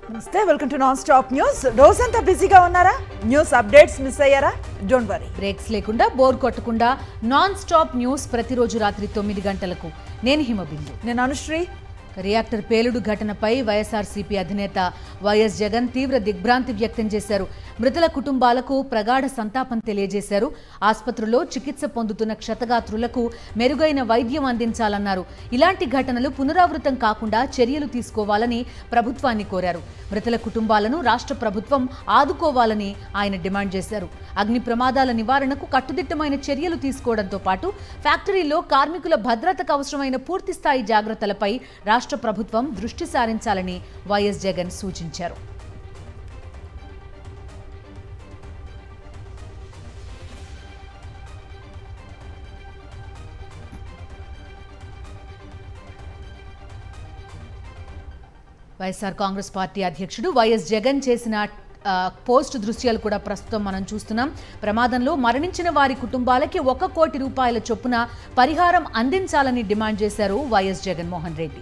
నమస్తే welcome to non stop news రోజంతా బిజీగా ఉన్నారా న్యూస్ అప్డేట్స్ మిస్ అయ్యారా డోంట్ వరీ బ్రేక్స్ లేకుండా బోర్ కొట్టకుండా నాన్ స్టాప్ న్యూస్ ప్రతిరోజు రాత్రి తొమ్మిది గంటలకు నేను హిమబిందు నేను అనుశ్రీ రియాక్టర్ పేలుడు ఘటనపై వైఎస్ఆర్సీపీ అధినేత వైఎస్ జగన్ తీవ్ర దిగ్భ్రాంతి వ్యక్తం చేశారు మృతుల కుటుంబాలకు ప్రగాఢ సంతాపం తెలియజేశారు ఆసుపత్రుల్లో చికిత్స పొందుతున్న క్షతగాత్రులకు మెరుగైన వైద్యం అందించాలన్నారు ఇలాంటి ఘటనలు పునరావృతం కాకుండా చర్యలు తీసుకోవాలని ప్రభుత్వాన్ని కోరారు మృతుల కుటుంబాలను రాష్ట్ర ప్రభుత్వం ఆదుకోవాలని ఆయన డిమాండ్ చేశారు అగ్ని ప్రమాదాల నివారణకు కట్టుదిట్టమైన చర్యలు తీసుకోవడంతో పాటు ఫ్యాక్టరీలో కార్మికుల భద్రతకు అవసరమైన పూర్తిస్థాయి జాగ్రత్తలపై రాష్ట్ర ప్రభుత్వం దృష్టి సారించాలని వైఎస్ జగన్ సూచించారు వైఎస్ఆర్ కాంగ్రెస్ పార్టీ అధ్యక్షుడు వైఎస్ జగన్ చేసిన ఆ, పోస్ట్ దృశ్యాలు కూడా ప్రస్తుతం మనం చూస్తున్నాం ప్రమాదంలో మరణించిన వారి కుటుంబాలకి ఒక కోటి రూపాయల చొప్పున పరిహారం అందించాలని డిమాండ్ చేశారు వైఎస్ జగన్మోహన్ రెడ్డి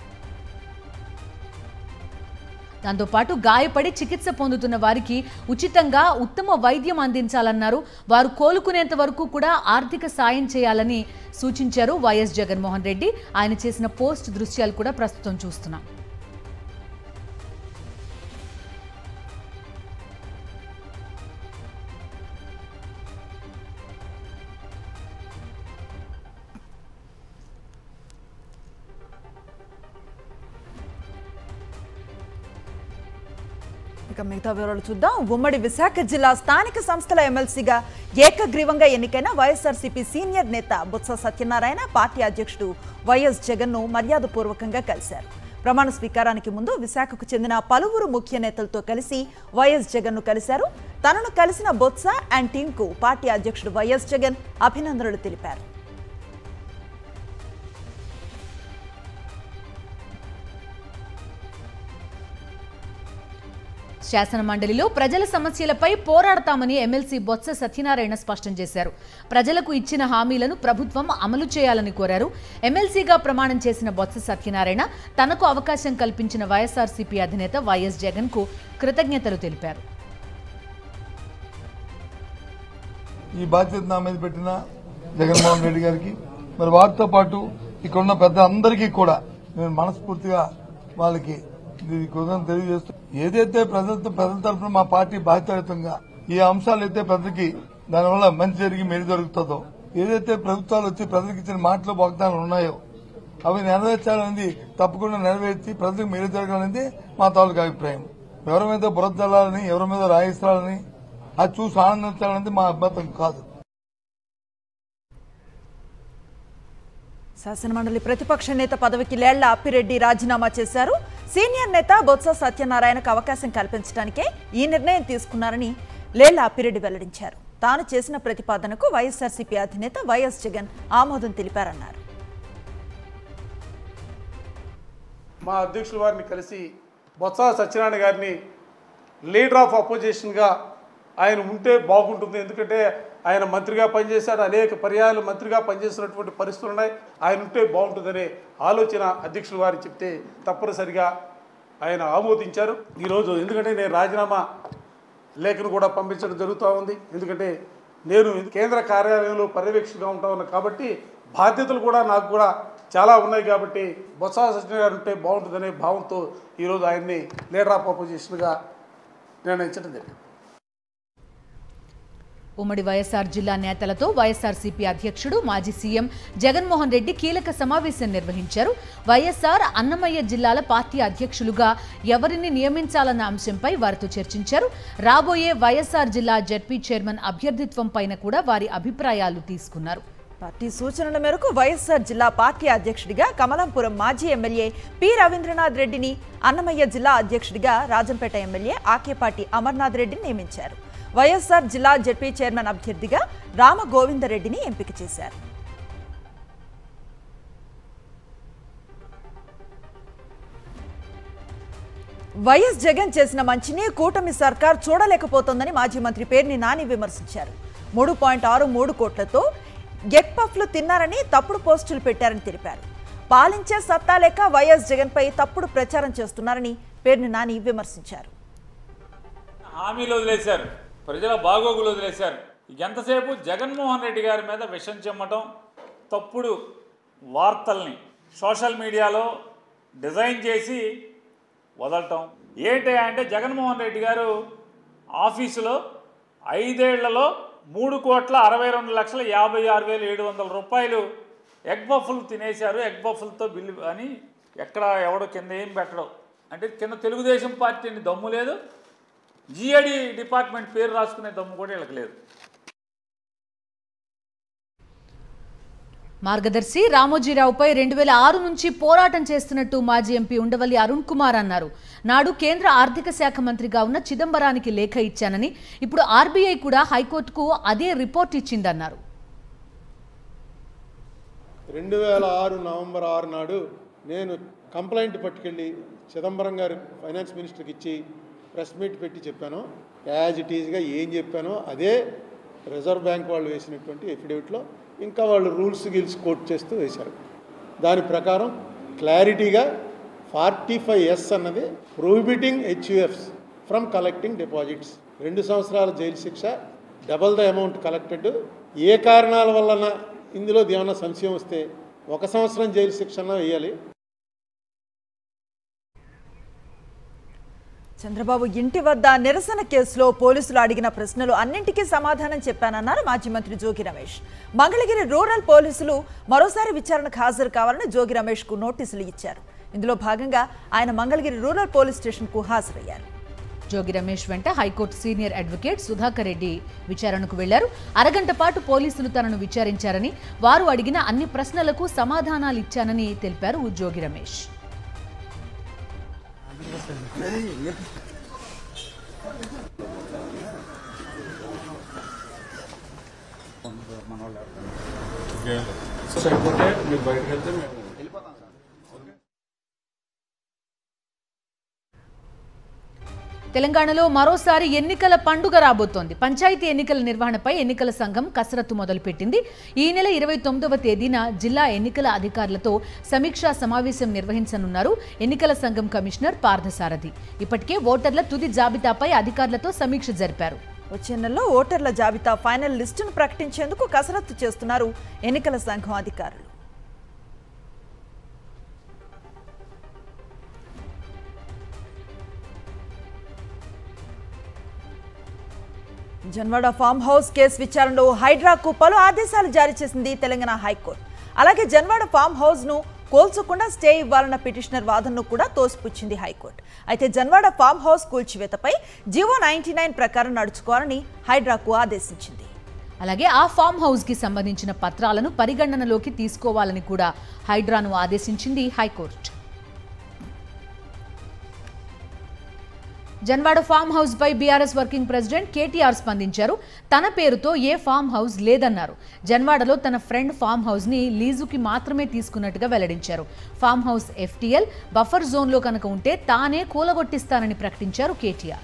దాంతోపాటు గాయపడి చికిత్స పొందుతున్న వారికి ఉచితంగా ఉత్తమ వైద్యం అందించాలన్నారు వారు కోలుకునేంత వరకు కూడా ఆర్థిక సాయం చేయాలని సూచించారు వైఎస్ జగన్మోహన్ రెడ్డి ఆయన చేసిన పోస్ట్ దృశ్యాలు కూడా ప్రస్తుతం చూస్తున్నాం ఇక మిగతా వివరాలు చూద్దాం ఉమ్మడి విశాఖ జిల్లా స్థానిక సంస్థల ఎమ్మెల్సీగా ఏకగ్రీవంగా ఎన్నికైన వైఎస్ఆర్సీపీ సీనియర్ నేత బొత్స సత్యనారాయణ పార్టీ అధ్యక్షుడు వైఎస్ జగన్ను మర్యాదపూర్వకంగా కలిశారు ప్రమాణ స్వీకారానికి ముందు విశాఖకు చెందిన పలువురు ముఖ్య నేతలతో కలిసి వైఎస్ జగన్ను కలిశారు తనను కలిసిన బొత్స అండ్ టీంకు పార్టీ అధ్యక్షుడు వైఎస్ జగన్ అభినందనలు తెలిపారు శాసన మండలిలో ప్రజల సమస్యలపై పోరాడతామని ఎమ్మెల్సీ బొత్స సత్యనారాయణ స్పష్టం చేశారు ప్రజలకు ఇచ్చిన హామీలను ప్రభుత్వం అమలు చేయాలని కోరారు ఎమ్మెల్సీగా ప్రమాణం చేసిన బొత్స సత్యనారాయణ తనకు అవకాశం కల్పించిన వైఎస్ఆర్సీపీ అధినేత వైఎస్ జగన్ కు కృతజ్ఞతలు తెలిపారు ఈ బాధ్యత నా మీద పెట్టిన జగన్మోహన్ రెడ్డి గారికి మరి వారితో పాటు ఇక్కడ ఉన్న పెద్ద అందరికీ కూడా నేను మనస్ఫూర్తిగా వాళ్ళకి ఇది కృతజ్ఞత తెలియజేస్తూ ఏదైతే ప్రజలతో ప్రజల తరఫున మా పార్టీ బాధ్యతాయుతంగా ఈ అంశాలు అయితే ప్రజలకి దానివల్ల మంచి జరిగి మేలు జరుగుతుందో ఏదైతే ప్రభుత్వాలు వచ్చి ప్రజలకు ఇచ్చిన మాటలు వాగ్దానాలు ఉన్నాయో అవి నెరవేర్చాలనేది తప్పకుండా నెరవేర్చి ప్రజలకు మేలు జరగాలనేది మా తాలూకు అభిప్రాయం ఎవరి మీద బురద జల్లాలని ఎవరి మీద రాయిస్తాలని అది చూసి ఆనందించాలనేది మా అభ్యంతరం కాదు శాసనమండలి ప్రతిపక్ష నేత పదవికి లేళ్ల అప్పిరెడ్డి రాజీనామా చేశారు సీనియర్ నేత బొత్స సత్యనారాయణకు అవకాశం కల్పించడానికే ఈ నిర్ణయం తీసుకున్నారని లేళ్ల అప్పిరెడ్డి వెల్లడించారు తాను చేసిన ప్రతిపాదనకు వైఎస్ఆర్సీపీ అధినేత వైఎస్ జగన్ ఆమోదం తెలిపారన్నారు మా అధ్యక్షుల వారిని కలిసి బొత్స సత్యనారాయణ గారిని లీడర్ ఆఫ్ అపోజిషన్గా ఆయన ఉంటే బాగుంటుంది ఎందుకంటే ఆయన మంత్రిగా పనిచేశారు అనేక పర్యాయాలు మంత్రిగా పనిచేసినటువంటి పరిస్థితులు ఉన్నాయి ఆయన ఉంటే బాగుంటుందనే ఆలోచన అధ్యక్షుల వారు చెప్తే తప్పనిసరిగా ఆయన ఆమోదించారు ఈరోజు ఎందుకంటే నేను రాజీనామా లేఖను కూడా పంపించడం జరుగుతూ ఉంది ఎందుకంటే నేను కేంద్ర కార్యాలయంలో పర్యవేక్షకుగా ఉంటా ఉన్నా కాబట్టి బాధ్యతలు కూడా నాకు కూడా చాలా ఉన్నాయి కాబట్టి బొత్స సత్యనారాయణ గారు ఉంటే బాగుంటుందనే భావంతో ఈరోజు ఆయన్ని లీడర్ ఆఫ్ అపోజిషన్గా నిర్ణయించడం జరిగింది ఉమ్మడి వైఎస్ఆర్ జిల్లా నేతలతో వైఎస్ఆర్సీపీ అధ్యక్షుడు మాజీ సీఎం జగన్మోహన్ రెడ్డి కీలక సమావేశం నిర్వహించారు వైఎస్ఆర్ అన్నమయ్య జిల్లాల పార్టీ అధ్యక్షులుగా ఎవరిని నియమించాలన్న అంశంపై వారితో చర్చించారు రాబోయే వైఎస్ఆర్ జిల్లా జడ్పీ చైర్మన్ అభ్యర్థిత్వం పైన కూడా వారి అభిప్రాయాలు తీసుకున్నారు పార్టీ సూచనల మేరకు వైఎస్ఆర్ జిల్లా పార్టీ అధ్యక్షుడిగా కమలంపురం మాజీ ఎమ్మెల్యే పి రవీంద్రనాథ్ రెడ్డిని అన్నమయ్య జిల్లా అధ్యక్షుడిగా రాజంపేట ఎమ్మెల్యే ఆకేపాటి అమర్నాథ్ రెడ్డిని నియమించారు వైఎస్ఆర్ జిల్లా జడ్పీ చైర్మన్ అభ్యర్థిగా రామ గోవిందరెడ్డిని ఎంపిక చేశారు వైఎస్ జగన్ చేసిన మంచిని కూటమి సర్కార్ చూడలేకపోతోందని మాజీ మంత్రి పేర్ని నాని విమర్శించారు మూడు పాయింట్ ఆరు మూడు కోట్లతో ఎగ్ పఫ్లు తిన్నారని తప్పుడు పోస్టులు పెట్టారని తెలిపారు పాలించే సత్తా లేక వైఎస్ జగన్పై తప్పుడు ప్రచారం చేస్తున్నారని పేర్ని నాని విమర్శించారు హామీలు వదిలేశారు ప్రజల బాగోగులు వదిలేశారు ఎంతసేపు జగన్మోహన్ రెడ్డి గారి మీద విషం చెమ్మటం తప్పుడు వార్తల్ని సోషల్ మీడియాలో డిజైన్ చేసి వదలటం ఏంటి అంటే జగన్మోహన్ రెడ్డి గారు ఆఫీసులో ఐదేళ్లలో మూడు కోట్ల అరవై రెండు లక్షల యాభై ఆరు వేల ఏడు వందల రూపాయలు ఎగ్ బఫుల్ తినేశారు ఎగ్ బఫుల్తో బిల్లు అని ఎక్కడ ఎవడో కింద ఏం పెట్టడం అంటే కింద తెలుగుదేశం పార్టీని దమ్ము లేదు జిఐడి డిపార్ట్మెంట్ పేరు రాసుకునే దమ్ము కూడా వీళ్ళకి లేదు మార్గదర్శి రామోజీరావుపై రెండు వేల ఆరు నుంచి పోరాటం చేస్తున్నట్టు మాజీ ఎంపీ ఉండవల్లి అరుణ్ కుమార్ అన్నారు నాడు కేంద్ర ఆర్థిక శాఖ మంత్రిగా ఉన్న చిదంబరానికి లేఖ ఇచ్చానని ఇప్పుడు ఆర్బీఐ కూడా హైకోర్టుకు అదే రిపోర్ట్ ఇచ్చిందన్నారు రెండు వేల ఆరు నవంబర్ ఆరు నాడు నేను కంప్లైంట్ పట్టుకెళ్ళి చిదంబరం గారి ఫైనాన్స్ మినిస్టర్కి ఇచ్చి ప్రెస్ మీట్ పెట్టి చెప్పాను యాజ్ ఇట్ ఈజ్గా ఏం చెప్పానో అదే రిజర్వ్ బ్యాంక్ వాళ్ళు వేసినటువంటి ఎఫిడవిట్లో ఇంకా వాళ్ళు రూల్స్ గిల్స్ కోట్ చేస్తూ వేశారు దాని ప్రకారం క్లారిటీగా ఫార్టీ ఫైవ్ ఎస్ అన్నది prohibiting HUFs from collecting deposits రెండు సంవత్సరాల జైలు శిక్ష డబల్ ద అమౌంట్ కలెక్టెడ్ ఏ కారణాల వలన ఇందులో ఏమైనా సంశయం వస్తే ఒక సంవత్సరం జైలు శిక్షణ వేయాలి చంద్రబాబు ఇంటి వద్ద నిరసన కేసులో పోలీసులు అడిగిన ప్రశ్నలు అన్నింటికీ సమాధానం చెప్పానన్నారు మాజీ మంత్రి జోగి రమేష్ మంగళగిరి రూరల్ పోలీసులు మరోసారి విచారణకు హాజరు కావాలని జోగి రమేష్ కు నోటీసులు ఇచ్చారు ఇందులో భాగంగా ఆయన మంగళగిరి రూరల్ పోలీస్ స్టేషన్ కు హాజరయ్యారు జోగి రమేష్ వెంట high court senior advocate Sudhakar Reddy విచారణకు వెళ్లారు అరగంట పాటు పోలీసులు తనను విచారించారని వారు అడిగిన అన్ని ప్రశ్నలకు సమాధానాలు ఇచ్చానని తెలిపారు జోగి రమేష్ అయిపోతే మీరు బయటకు వెళ్తే మేము తెలంగాణలో మరోసారి ఎన్నికల పండుగ రాబోతోంది పంచాయతీ ఎన్నికల నిర్వహణపై ఎన్నికల సంఘం కసరత్తు మొదలుపెట్టింది ఈ నెల ఇరవై తొమ్మిదవ తేదీన జిల్లా ఎన్నికల అధికారులతో సమీక్షా సమావేశం నిర్వహించనున్నారు ఎన్నికల సంఘం కమిషనర్ పార్థసారథి ఇప్పటికే ఓటర్ల తుది జాబితాపై అధికారులతో సమీక్ష జరిపారు వచ్చే నెలలో ఓటర్ల జాబితా ఫైనల్ లిస్టును ప్రకటించేందుకు కసరత్తు చేస్తున్నారు ఎన్నికల సంఘం అధికారులు జన్వాడ ఫామ్ హౌస్ కేసు విచారణలో హైడ్రాకు పలు ఆదేశాలు జారీ చేసింది తెలంగాణ హైకోర్టు అలాగే జన్వాడ ఫామ్ హౌస్ ను కోల్చకుండా స్టే ఇవ్వాలన్న పిటిషనర్ వాదనను కూడా తోసిపుచ్చింది హైకోర్టు అయితే జన్వాడ ఫామ్ హౌస్ కూల్చివేతపై జీవో నైన్టీ నైన్ ప్రకారం నడుచుకోవాలని హైడ్రాకు ఆదేశించింది అలాగే ఆ ఫామ్ హౌస్ కి సంబంధించిన పత్రాలను పరిగణనలోకి తీసుకోవాలని కూడా హైడ్రాను ఆదేశించింది హైకోర్టు జన్వాడ ఫామ్ హౌస్ పై బీఆర్ఎస్ వర్కింగ్ ప్రెసిడెంట్ కేటీఆర్ స్పందించారు తన పేరుతో ఏ ఫామ్ హౌస్ లేదన్నారు జన్వాడలో తన ఫ్రెండ్ ఫామ్ హౌస్ ని లీజుకి మాత్రమే తీసుకున్నట్టుగా వెల్లడించారు ఫామ్ హౌస్ ఎఫ్టీఎల్ బఫర్ జోన్లో కనుక ఉంటే తానే కూలగొట్టిస్తానని ప్రకటించారు కేటీఆర్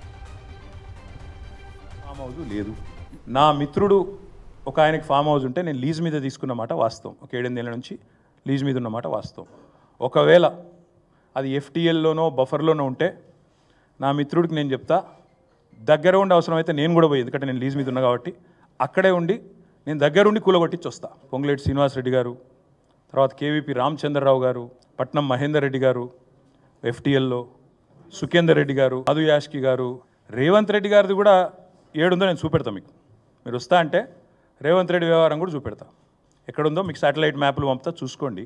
ఫామ్ హౌస్ లేదు నా మిత్రుడు ఒక ఆయనకి ఫామ్ హౌస్ ఉంటే నేను లీజ్ మీద తీసుకున్న మాట వాస్తవం ఒక ఏడెనిమిదేళ్ళ నుంచి లీజ్ మీద ఉన్నమాట వాస్తవం ఒకవేళ అది ఎఫ్టీఎల్లోనో బఫర్లోనో ఉంటే నా మిత్రుడికి నేను చెప్తా దగ్గర ఉండి అవసరమైతే నేను కూడా పోయి ఎందుకంటే నేను లీజ్ మీద ఉన్నా కాబట్టి అక్కడే ఉండి నేను దగ్గరుండి కూలగొట్టించి వస్తా పొంగులేటి శ్రీనివాసరెడ్డి గారు తర్వాత కేవీపీ రామచంద్రరావు గారు పట్నం మహేందర్ రెడ్డి గారు ఎఫ్టీఎల్లో సుఖేందర్ రెడ్డి గారు మధు యాష్కి గారు రేవంత్ రెడ్డి గారిది కూడా ఏడుందో నేను చూపెడతా మీకు మీరు వస్తా అంటే రేవంత్ రెడ్డి వ్యవహారం కూడా చూపెడతా ఎక్కడుందో మీకు శాటిలైట్ మ్యాప్లు పంపుతా చూసుకోండి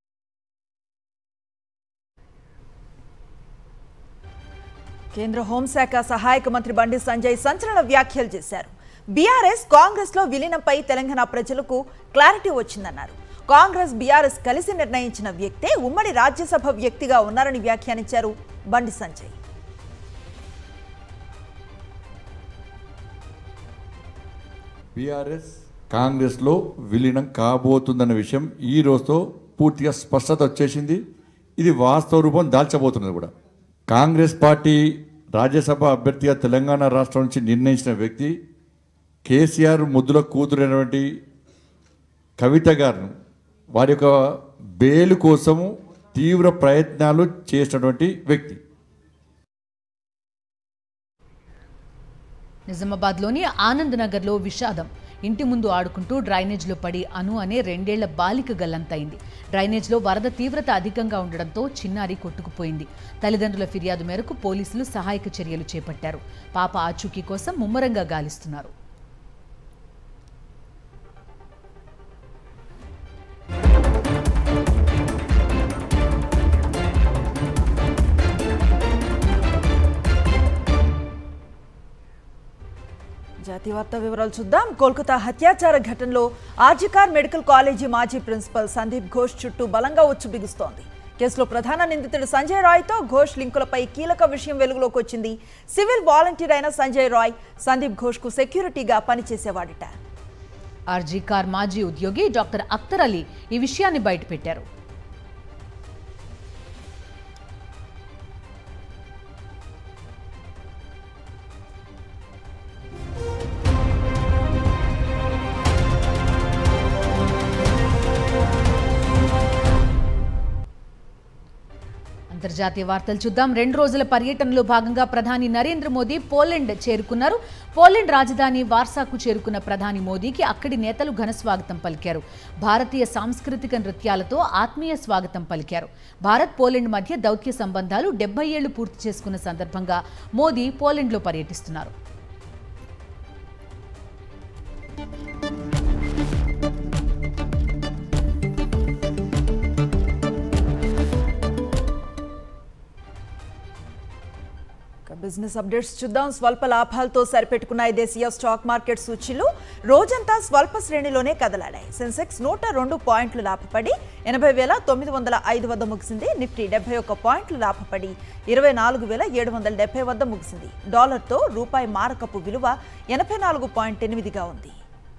కేంద్ర హోంశాఖ సహాయక మంత్రి బండి సంజయ్ సంచలన వ్యాఖ్యలు చేశారు బీఆర్ఎస్ కాంగ్రెస్ లో విలీనంపై తెలంగాణ ప్రజలకు క్లారిటీ వచ్చిందన్నారు కాంగ్రెస్ బీఆర్ఎస్ కలిసి నిర్ణయించిన వ్యక్తే ఉమ్మడి రాజ్యసభ వ్యక్తిగా ఉన్నారని వ్యాఖ్యానించారు బండి సంజయ్ బీఆర్ఎస్ కాంగ్రెస్లో విలీనం కాబోతుందన్న విషయం ఈ రోజుతో పూర్తిగా స్పష్టత వచ్చేసింది ఇది వాస్తవ రూపం దాల్చబోతున్నది కూడా కాంగ్రెస్ పార్టీ రాజ్యసభ అభ్యర్థిగా తెలంగాణ రాష్ట్రం నుంచి నిర్ణయించిన వ్యక్తి కేసీఆర్ ముద్దుల కూతురైనటువంటి కవిత గారిను వారి యొక్క బెయిల్ కోసము తీవ్ర ప్రయత్నాలు చేసినటువంటి వ్యక్తి నిజామాబాద్లోని ఆనంద్ నగర్లో విషాదం ఇంటి ముందు ఆడుకుంటూ డ్రైనేజ్లో పడి అను అనే రెండేళ్ల బాలిక గల్లంతైంది డ్రైనేజ్లో వరద తీవ్రత అధికంగా ఉండడంతో చిన్నారి కొట్టుకుపోయింది తల్లిదండ్రుల ఫిర్యాదు మేరకు పోలీసులు సహాయక చర్యలు చేపట్టారు పాప ఆచూకీ కోసం ముమ్మరంగా గాలిస్తున్నారు జాతీయ వార్తా వివరాలు చూద్దాం కోల్కతా హత్యాచార ఘటనలో ఆర్జికార్ మెడికల్ కాలేజీ మాజీ ప్రిన్సిపల్ సందీప్ ఘోష్ చుట్టూ బలంగా ఉచ్చు బిగుస్తోంది కేసులో ప్రధాన నిందితుడు సంజయ్ రాయ్తో ఘోష్ లింకులపై కీలక విషయం వెలుగులోకి వచ్చింది సివిల్ వాలంటీర్ అయిన సంజయ్ రాయ్ సందీప్ ఘోష్కు సెక్యూరిటీగా పనిచేసేవాడిట ఆర్జీ కార్ మాజీ ఉద్యోగి డాక్టర్ అఖ్తర్ అలీ ఈ విషయాన్ని బయటపెట్టారు అంతర్జాతీయ వార్తలు చూద్దాం రెండు రోజుల పర్యటనలో భాగంగా ప్రధాని నరేంద్ర మోదీ పోలెండ్ చేరుకున్నారు పోలెండ్ రాజధాని వార్సాకు చేరుకున్న ప్రధాని మోదీకి అక్కడి నేతలు ఘన స్వాగతం పలికారు భారతీయ సాంస్కృతిక నృత్యాలతో ఆత్మీయ స్వాగతం పలికారు భారత్ పోలెండ్ మధ్య దౌత్య సంబంధాలు డెబ్బై ఏళ్లు పూర్తి చేసుకున్న సందర్భంగా మోదీ పోలెండ్లో పర్యటిస్తున్నారు ఇక బిజినెస్ అప్డేట్స్ చూద్దాం స్వల్ప లాభాలతో సరిపెట్టుకున్నాయి దేశీయ స్టాక్ మార్కెట్ సూచీలు రోజంతా స్వల్ప శ్రేణిలోనే కదలాడాయి సెన్సెక్స్ నూట రెండు పాయింట్లు లాభపడి ఎనభై వేల తొమ్మిది వందల ఐదు వద్ద ముగిసింది నిఫ్టీ డెబ్బై ఒక్క పాయింట్లు లాభపడి ఇరవై నాలుగు వేల ఏడు వందల డెబ్బై వద్ద ముగిసింది డాలర్తో రూపాయి మారకపు విలువ ఎనభై నాలుగు పాయింట్ ఎనిమిదిగా ఉంది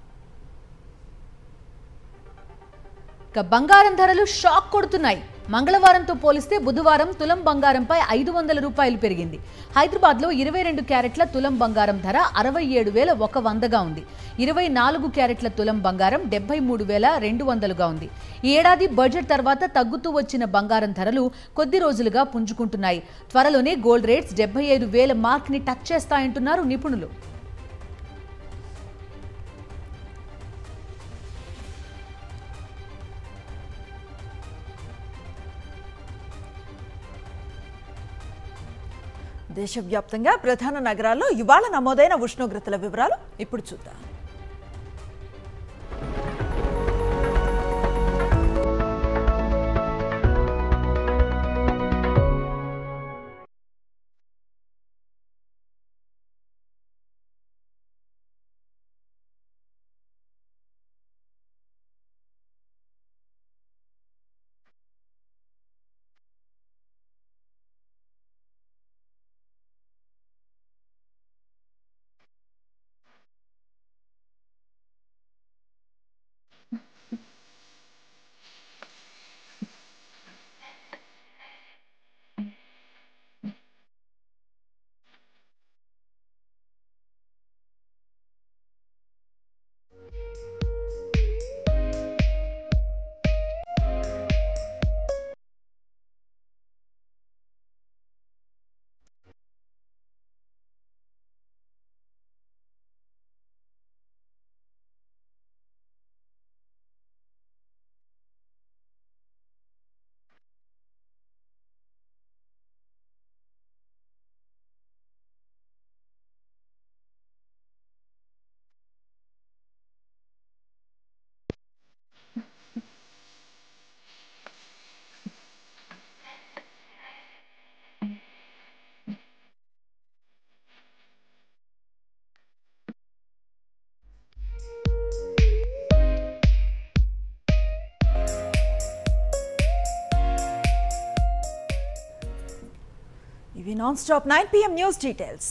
ఇక బంగారం ధరలు షాక్ కొడుతున్నాయి మంగళవారంతో పోలిస్తే బుధవారం తులం బంగారంపై ఐదు వందల రూపాయలు పెరిగింది హైదరాబాద్లో ఇరవై రెండు క్యారెట్ల తులం బంగారం ధర అరవై ఏడు వేల ఒక వందగా ఉంది ఇరవై నాలుగు క్యారెట్ల తులం బంగారం డెబ్బై మూడు వేల రెండు వందలుగా ఉంది ఈ ఏడాది బడ్జెట్ తర్వాత తగ్గుతూ వచ్చిన బంగారం ధరలు కొద్ది రోజులుగా పుంజుకుంటున్నాయి త్వరలోనే గోల్డ్ రేట్స్ డెబ్బై ఐదు వేల మార్క్ని టచ్ చేస్తాయంటున్నారు నిపుణులు దేశవ్యాప్తంగా ప్రధాన నగరాల్లో ఇవాళ నమోదైన ఉష్ణోగ్రతల వివరాలు ఇప్పుడు చూద్దాం ఇవి non stop nine PM news details